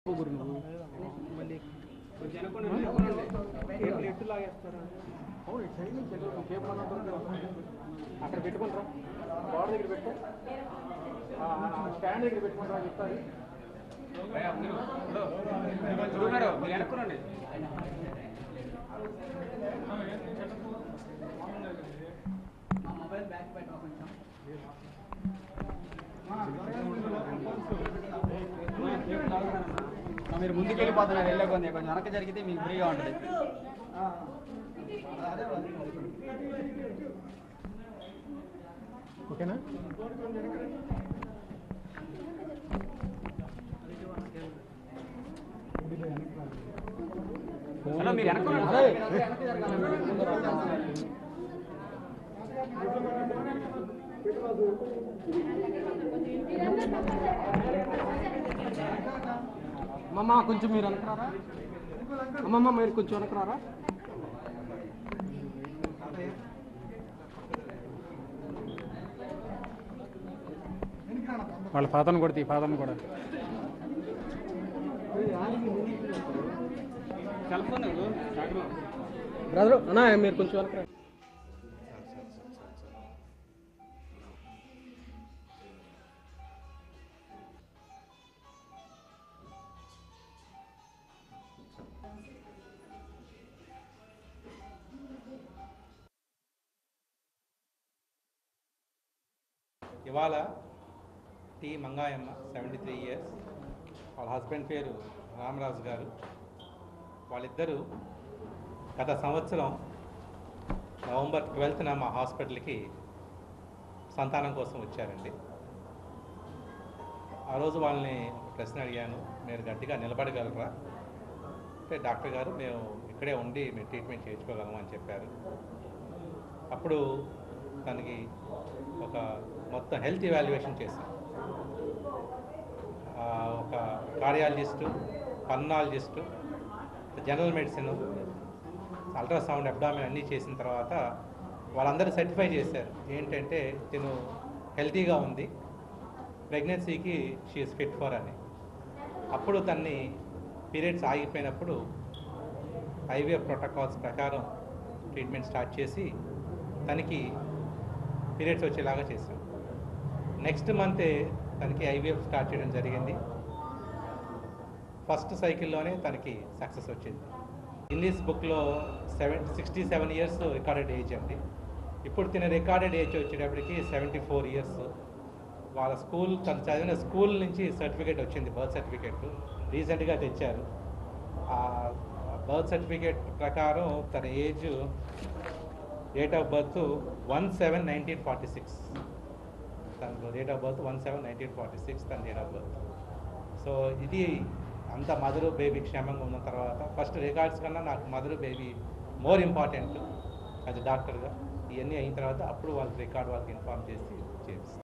గురు నువ్వు మళ్ళీ ఎట్టు లాగేస్తారా అవును ఇటు సైడ్ నుంచి వెళ్ళి కేబుల్ అన్న దొరకదు. అక్కడ పెట్టుకుంటారా గోడ దగ్గర పెట్టు ఆ, ఆ స్టాండ్ దగ్గర పెట్టుకుంటారా చెప్తారు మీరు వెనక్కునండి మీరు ముందుకు వెళ్ళిపోతున్నారు వెళ్ళే కొంచెం కొంచెం వెనక జరిగితే మీకు ఫ్రీగా ఉంటుంది ఓకేనా హలో మీరు వెనక్కునండి అదే. అమ్మమ్మ కొంచెం మీరు వెనకరారా అమ్మమ్మ మీరు కొంచెం వెనకరారా వాళ్ళ ఫాదర్ని కూడా తీ ఫాదర్ని కూడా సెల్ ఫోన్ బ్రదర్ అన్నా మీరు కొంచెం వెనకరా ఇవాళ T Mangayamma seventy three years వాళ్ళ హస్బెండ్ పేరు రామరాజు గారు వాళ్ళిద్దరూ గత సంవత్సరం నవంబర్ ట్వెల్త్న మా హాస్పిటల్కి సంతానం కోసం వచ్చారండి ఆ రోజు వాళ్ళని ఒక ప్రశ్న అడిగాను మీరు గట్టిగా నిలబడగలరా అంటే డాక్టర్ గారు మేము ఇక్కడే ఉండి మేము ట్రీట్మెంట్ చేయించుకోగలము అని చెప్పారు అప్పుడు తనకి ఒక మొత్తం హెల్త్ ఇవాల్యుయేషన్ చేశాం ఆ, ఒక cardiologist pulmonologist general medicine ultrasound abdomen అన్నీ చేసిన తర్వాత వాళ్ళందరూ సర్టిఫై చేశారు ఏంటంటే తిను హెల్తీగా ఉంది ప్రెగ్నెన్సీకి షీఈస్ ఫిట్ ఫర్ అని అప్పుడు తన్ని పీరియడ్స్ ఆగిపోయినప్పుడు ఐవీఎఫ్ ప్రోటోకాల్స్ ప్రకారం ట్రీట్మెంట్ స్టార్ట్ చేసి తనకి పీరియడ్స్ వచ్చేలాగా చేసాం నెక్స్ట్ మంతే తనకి ఐవీఎఫ్ స్టార్ట్ చేయడం జరిగింది ఫస్ట్ సైకిల్లోనే తనకి సక్సెస్ వచ్చింది ఇన్నిస్ బుక్లో seven sixty seven years recorded age అండి ఇప్పుడు తిన రికార్డెడ్ ఏజ్ వచ్చేటప్పటికి సెవెంటీ ఫోర్ ఇయర్స్ వాళ్ళ స్కూల్ తను చదివిన స్కూల్ నుంచి సర్టిఫికేట్ వచ్చింది బర్త్ సర్టిఫికేట్ రీసెంట్గా తెచ్చారు ఆ బర్త్ సర్టిఫికేట్ ప్రకారం తన age date of birth one seven nineteen forty six తన date of birth one seven nineteen forty six తన డేట్ ఆఫ్ బర్త్ సో ఇది అంత మదరు బేబీ క్షేమంగా ఉన్న తర్వాత ఫస్ట్ రికార్డ్స్ కన్నా నాకు mother baby more important as డాక్టర్గా ఇవన్నీ అయిన తర్వాత అప్పుడు వాళ్ళకి రికార్డ్ వాళ్ళకి ఇన్ఫార్మ్ చేసి చేపిస్తాను